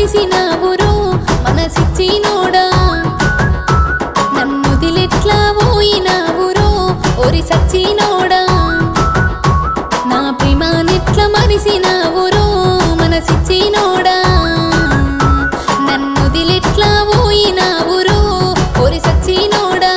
మరిసినావురో మనసిచ్చినోడా నన్నుదిలెట్లా పోయినావురో ఒరి సచ్చినోడా నా ప్రేమానెట్ల మరిసినావురో మనసిచ్చినోడా నన్నుదిలెట్లా పోయినావురో ఒరి సచ్చినోడా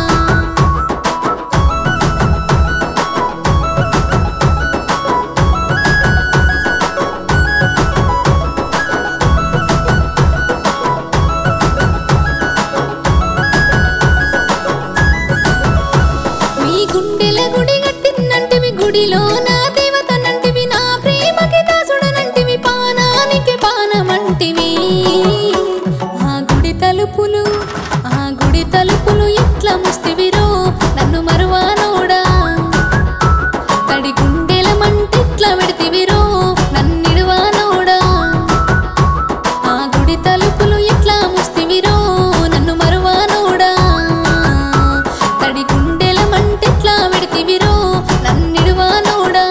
మీ గుండెల గుడి గట్టినంటివి గుడిలో నా దేవతనంటివి నా ప్రేమకి దాసుడనంటివి పానానికి పానమంటివి ఆ గుడి తలుపులు ఆ గుడి తలుపులు ఎట్లా ముస్తివిరో నన్ను మరువానోడా తడి గుండెల మంటెట్లా పెడితివిరో నన్నిడువానోడా ఆ గుడి తలుపులు ఎట్లా ముస్తివిరో నన్ను మరువానోడా తడి గుండెల మంటెట్లా పెడితివిరో నన్నిడువానోడా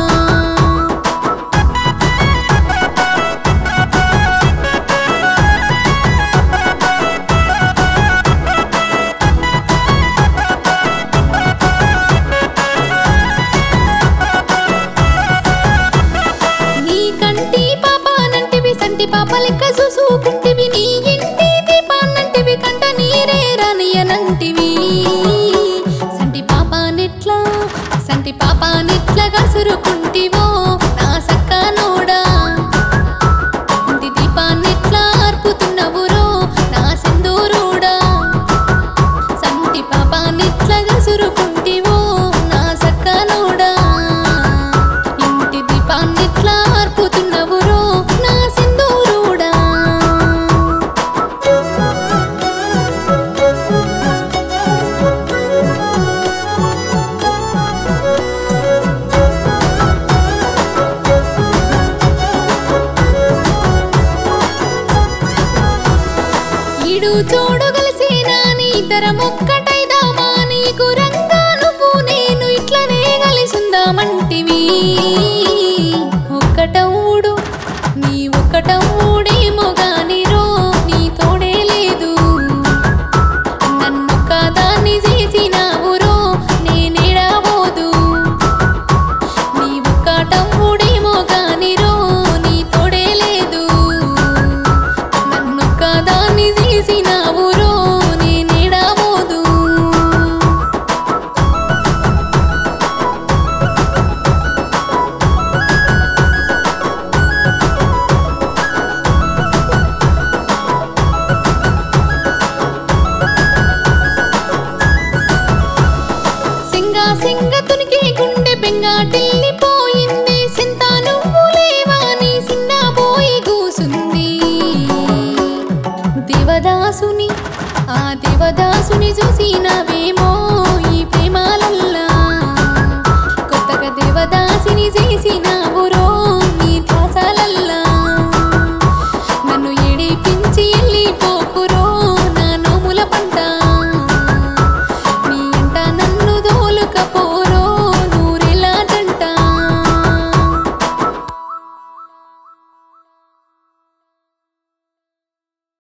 నీ కంటి పాపానంటివి సంటి పాప లెక్క చూసుకుంటివి నీ ఇంటి దీపాన్నంటివి కంట నీరే రానియనంటివి సంటి పాపానెట్లా సంటి పాపానెట్లా గసురుకుంటివో నా సక్కనోడా ఇంటి దీపాన్నెట్లా అర్పుతున్నవురో నా సింధూరుడా సంటి పాపాన్నెట్లా గసురుకుంటివో నా సక్కనోడా ఇంటి దీపాన్నెట్లా అర్పుతున్నవురో నా సింధూరుడా ఈడు చూడు కలిసినా నీ ఇద్దరం ఒక్కటైదామా నీకు రంగా నువ్వు నేను ఇట్లనే కలిసుందామంటివి ఒక్కటవుడు నీ ఒక్కటవుడేమో గాని రో నీ తోడే లేదు నన్నొక్క దాన్ని చేసినావురో నేనేడాబోదు నీ ఒక్కటవుడేమో గాని రో నీ తోడే లేదు నన్నొక్క దాన్ని చేసినావురో నేనేడాబోదు సింగా సింగ తునికి గుండె బెంగాటిల్లిపోయింది సింత నువ్వు లేవాని సిన్న పోయి కూసుంది దేవదాసుని ఆ దేవదాసుని చూసినవేమో ఈ ప్రేమాలల్లా కొత్తగా దేవదాసిని చేసి